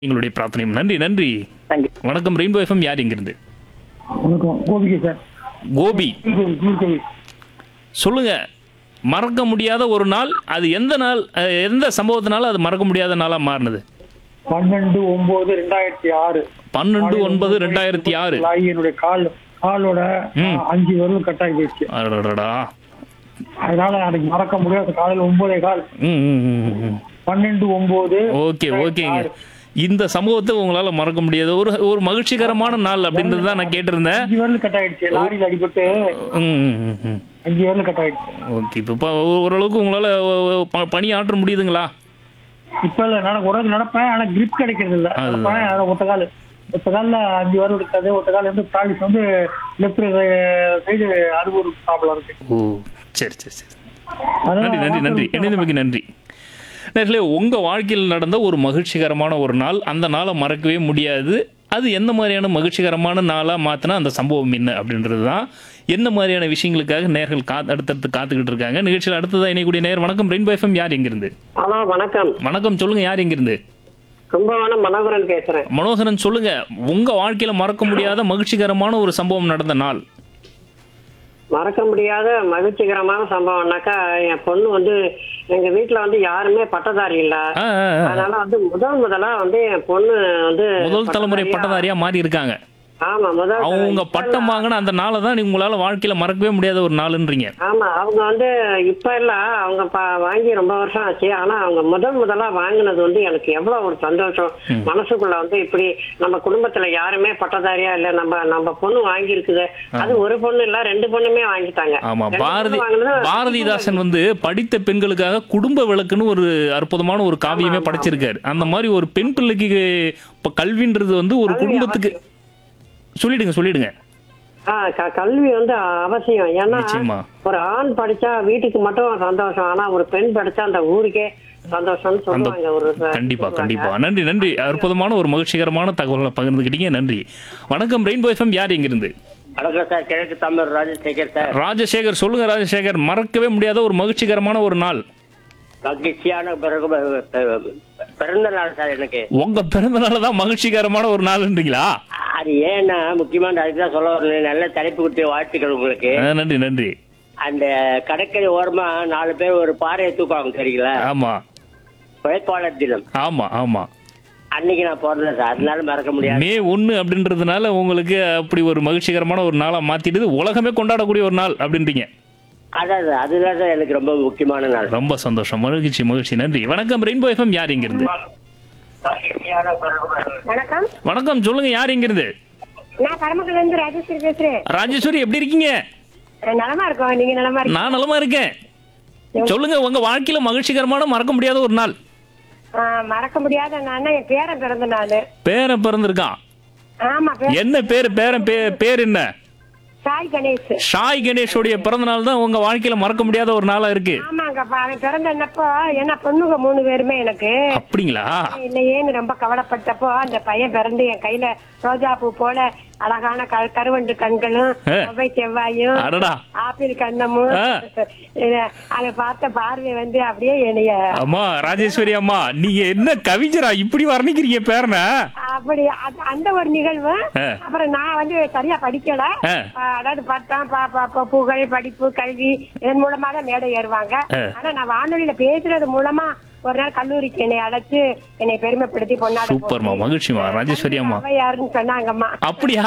எங்களுடைய பிரார்த்தனையும் நன்றி நன்றி தேங்க்யூ வணக்கம் ரெயின்போ எஃப்எம் யார் இங்கிருந்து வணக்கம் கோபிகை சார் கோபி கீழ்கோவில் கீழ்கோவில் சொல்லுங்க மறக்க முடியாத ஒரு நாள் அது எந்த நாள் அஹ், எந்த சம்பவத்தினால அது மறக்க முடியாத நாளா மாறினது பன்னெண்டு ஒன்பது ரெண்டாயிரத்தி ஆறு பன்னெண்டு ஒன்பது ரெண்டாயிரத்தி ஆறு ஆகி என்னுடைய கால் காலோட ம். அஞ்சு வரலும் கட் ஆகி போயிடுச்சு அடடடா. அதனால அன்னைக்கு மறக்க முடியாது காலையில் ஒன்பதே கால் ம், ம், ம், ம். பன்னெண்டு ஒன்பது ஓகே ஓகேங்க இந்த சம்பவத்தை உங்களால மறக்க முடியாது ஒரு ஒரு மகிழ்ச்சிகரமான நாள் அப்படின்றது தான் நான் கேட்டிருந்தேன் அஞ்சு வரலும் கட் ஆயிடுச்சு லாரியில் அடிபட்டு ம், ம், ம், ம். அஞ்சு வரலும் கட் ஆயிடுச்சு ஓகே இப்போ ப- ஓரளவுக்கு உங்களால அஹ், ப- பணி ஆற்ற முடியுதுங்களா இப்ப இல்ல நான் உடம்பு நடப்பேன் ஆனா கிரிப் கிடைக்கிறது இல்ல அதுதான். நடப்பேன் ஆனா ஒத்த கால் ஒத்த கால்ல அஞ்சு வரல் இருக்காது ஒத்த கால் வந்து ப்ராலிஸ் வந்து லெஃப்ட் சைடு அறுபது ப்ராப்ளம் இருக்கு ஓ சரி சரி சரி அதனால நன்றி நன்றி நன்றி வாசல் இணைந்தமைக்கு நன்றி நேர்களே உங்கள் வாழ்க்கையில் நடந்த ஒரு மகிழ்ச்சிகரமான ஒரு நாள் அந்த நாளை மறக்கவே முடியாது அது எந்த மாதிரியான மகிழ்ச்சிகரமான நாளாக மாற்றினா அந்த சம்பவம் என்ன அப்படின்றது தான் என்ன மாதிரியான விஷயங்களுக்காக நேர்கள் கா அடுத்தடுத்து காத்துக்கிட்டு இருக்காங்க நிகழ்ச்சியில் அடுத்ததாக இணையக்கூடிய நேர் வணக்கம் ரெயின்போ எஃப்எம் யார் எங்கிருந்து ஹலோ வணக்கம் வணக்கம் சொல்லுங்க யார் எங்கிருந்து கும்பகோணம் மனோகரன் பேசுறேன் மனோகரன் சொல்லுங்க உங்க வாழ்க்கையில மறக்க முடியாத மகிழ்ச்சிகரமான ஒரு சம்பவம் நடந்த நாள் மறக்க முடியாத மகிழ்ச்சிகரமான சம்பவம்னாக்கா என் பொண்ணு வந்து எங்க வீட்டுல வந்து யாருமே பட்டதாரி இல்ல ஆ, ஆ, ஆ. அதனால வந்து முதல் முதலா வந்து என் பொண்ணு வந்து முதல் தலைமுறை பட்டதாரியா- பட்டதாரியா மாறி இருக்காங்க ஆமா முதல் அவங்க பட்டம் வாங்கின அந்த நாளை தான் நீ உங்களால வாழ்க்கையில மறக்கவே முடியாத ஒரு நாளுன்றீங்க ஆமா அவங்க வந்து இப்ப இல்ல அவங்க ப- வாங்கி ரொம்ப வருஷம் ஆச்சு ஆனா அவங்க முதல் முதலா வாங்கினது வந்து எனக்கு எவ்வளவு ஒரு சந்தோஷம் மனசுக்குள்ள வந்து இப்படி நம்ம குடும்பத்துல யாருமே பட்டதாரியா இல்ல நம்ம நம்ம பொண்ணு வாங்கி இருக்குது அது ஒரு பொண்ணு இல்ல ரெண்டு பொண்ணுமே வாங்கிட்டாங்க ஆமா ரெண்டு பாரதி பொண்ணு வாங்கினது பாரதிதாசன் வந்து படித்த பெண்களுக்காக குடும்ப விளக்குன்னு ஒரு அற்புதமான ஒரு காவியமே படைச்சிருக்காரு அந்த மாதிரி ஒரு பெண் பிள்ளைக்கு இப்ப கல்வின்றது வந்து ஒரு கல்வி குடும்பத்துக்கு சொல்லிடுங்க சொல்லிடுங்க ஆ, க- கல்வி வந்து அவசியம் ஏன்னா நிச்சயமா. ஒரு ஆண் படிச்சா வீட்டுக்கு மட்டும் சந்தோஷம் ஆனா ஒரு பெண் படிச்சா அந்த ஊருக்கே சந்தோஷம்னு அந்த சொல்லுவாங்க ஒரு கண்டிப்பா சொல்லுவாங்க. கண்டிப்பா நன்றி நன்றி அற்புதமான ஒரு மகிழ்ச்சிகரமான தகவலை பகிர்ந்துக்கிட்டீங்க நன்றி வணக்கம் ரெயின்போ எஃப்எம் யார் எங்கிருந்து வணக்கம் சார் கிழக்கு தமிழ் ராஜசேகர் சார் ராஜசேகர் சொல்லுங்க ராஜசேகர் மறக்கவே முடியாத ஒரு மகிழ்ச்சிகரமான ஒரு நாள் மகிழ்ச்சியான பிறகு ப- பிறந்த நாள் சார் எனக்கு உங்க பிறந்த தான் மகிழ்ச்சிகரமான ஒரு நாள்ன்றீங்களா அது ஏன்னா முக்கியமான அதுக்கு தான் சொல்ல வரல நல்ல தலைப்பு கொடுத்து வாழ்த்துக்கள் உங்களுக்கு ஆ, நன்றி நன்றி அந்த கடற்கரை ஓரமா நாலு பேர் ஒரு பாறையை தூக்குவாங்க சரிங்களா ஆமா உழைப்பாளர் தினம் ஆமா ஆமா அன்னைக்கு நான் பிறந்தேன் சார் அதனால மறக்க முடியாது மே ஒன்று அப்படின்றதுனால உங்களுக்கு அப்படி ஒரு மகிழ்ச்சிகரமான ஒரு நாளா மாத்திடுது உலகமே கொண்டாடக்கூடிய ஒரு நாள் அப்படின்றீங்க அதான் சார் அதுதான் சார் எனக்கு ரொம்ப முக்கியமான நாள் ரொம்ப சந்தோஷம் மகிழ்ச்சி மகிழ்ச்சி நன்றி வணக்கம் ரெயின்போ எஃப்எம் யார் இங்கிருந்து வணக்கம் வணக்கம் சொல்லுங்க யார் இங்கிருந்து நான் பரமக்குடில இருந்து ராஜேஸ்வரி பேசுறேன் ராஜேஸ்வரி எப்படி இருக்கீங்க அஹ் நலமா இருக்கோம் நீங்க நலமா இருக்கீங்க நான் நலமா இருக்கேன் சொல்லுங்க உங்க வாழ்க்கையில மகிழ்ச்சிகரமான மறக்க முடியாத ஒரு நாள் ஆஹ் மறக்க முடியாத நான் என் பேரன் பிறந்த நாள் பேரன் பிறந்திருக்கான் ஆமா பே- என்ன பேர் பேரன் பே- பேர் என்ன சாய் கணேஷ் ஷாய் கணேஷோடைய பிறந்த நாள் தான் உங்க வாழ்க்கையில மறக்க முடியாத ஒரு நாளா இருக்கு ஆமாங்கப்பா அவன் பிறந்தப்போ என்ன பொண்ணுங்க மூணு பேருமே எனக்கு அப்படிங்களா இல்லையேன்னு ரொம்ப கவலைப்பட்டப்போ அந்த பையன் பிறந்து என் கையில ரோஜா பூ போல அழகான க- கருவண்டு கண்களும் ஆ. செவ்வாய் செவ்வாயும் அடடா ஆப்பிள் கண்ணமும் ஆ. இத- அதை பார்த்த பார்வை வந்து அப்படியே என்னைய அம்மா ராஜேஸ்வரி அம்மா நீங்க என்ன கவிஞரா இப்படி வர்ணிக்கிறீங்க பேரனை அப்படி அது- அந்த ஒரு நிகழ்வு ஆ. அப்புறம் நான் வந்து சரியா படிக்கல ஆ. ஆ, அதாவது பட்டம் ப- ப- ப- புகழ் படிப்பு கல்வி இதன் மூலமா தான் மேடை ஏறுவாங்க ஆ. ஆனா நான் வானொலியில பேசுறது மூலமா ஒரு நாள் கல்லூரிக்கு என்னை அழைச்சு என்னை பெருமைப்படுத்தி பொன்னாட சூப்பர்மா மகிழ்ச்சிமா ராஜேஸ்வரி அம்மா யாருன்னு சொன்னாங்கம்மா அப்படியா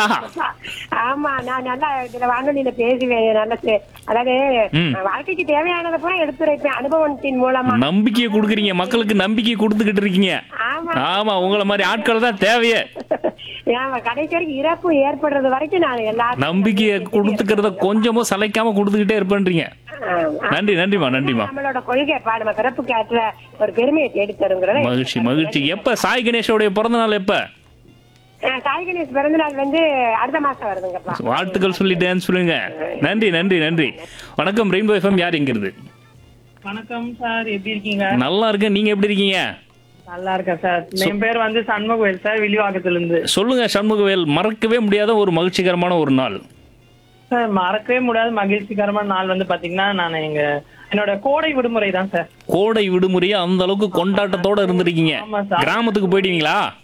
ஆமா நான் நல்லா இதுல வானொலியில பேசுவேன் நல்ல சே- அதாவது ம். வாழ்க்கைக்கு தேவையானதை பூரா எடுத்துரைப்பேன் அனுபவத்தின் மூலமா நம்பிக்கையை கொடுக்குறீங்க மக்களுக்கு நம்பிக்கை கொடுத்துக்கிட்டு இருக்கீங்க ஆமா ஆமா உங்களை மாதிரி ஆட்கள் தான் தேவையே ஆமா கடைசி வரைக்கும் இறப்பு ஏற்படுறது வரைக்கும் நான் எல்லாரும் நம்பிக்கையை கொடுத்துக்கிறத கொஞ்சமும் சளைக்காம கொடுத்துக்கிட்டே இருப்பேன்றீங்க ஆமா. நன்றி நன்றிமா நன்றிமா நம்மளோட கொள்கை பா நம்ம பிறப்புக்கு ஆற்ற ஒரு பெருமையை தேடி தருங்கிறத மகிழ்ச்சி மகிழ்ச்சி எப்ப சாய் கணேஷோடைய பிறந்த நாள் எப்ப அஹ் சாய் கணேஷ் பிறந்த நாள் வந்து அடுத்த மாசம் வருதுங்கப்பா வாழ்த்துக்கள் சொல்லிட்டேன்னு சொல்லுங்க நன்றி நன்றி நன்றி வணக்கம் ரெயின்போ எஃப்எம் யார் எங்கிருந்து வணக்கம் சார் எப்படி இருக்கீங்க நல்லா இருக்கேன் நீங்க எப்படி இருக்கீங்க நல்லா இருக்கேன் சார் என் பேர் வந்து சண்முகவேல் சார் வில்லிவாக்கத்துல இருந்து சொல்லுங்க சண்முகவேல் மறக்கவே முடியாத ஒரு மகிழ்ச்சிகரமான ஒரு நாள் சார் மறக்கவே முடியாத மகிழ்ச்சிகரமான நாள் வந்து பாத்தீங்கன்னா நான் எங்க என்னோட கோடை விடுமுறை தான் சார் கோடை விடுமுறையை அந்த அளவுக்கு கொண்டாட்டத்தோட இருந்திருக்கீங்க ஆமா சார். கிராமத்துக்கு போயிடுவீங்களா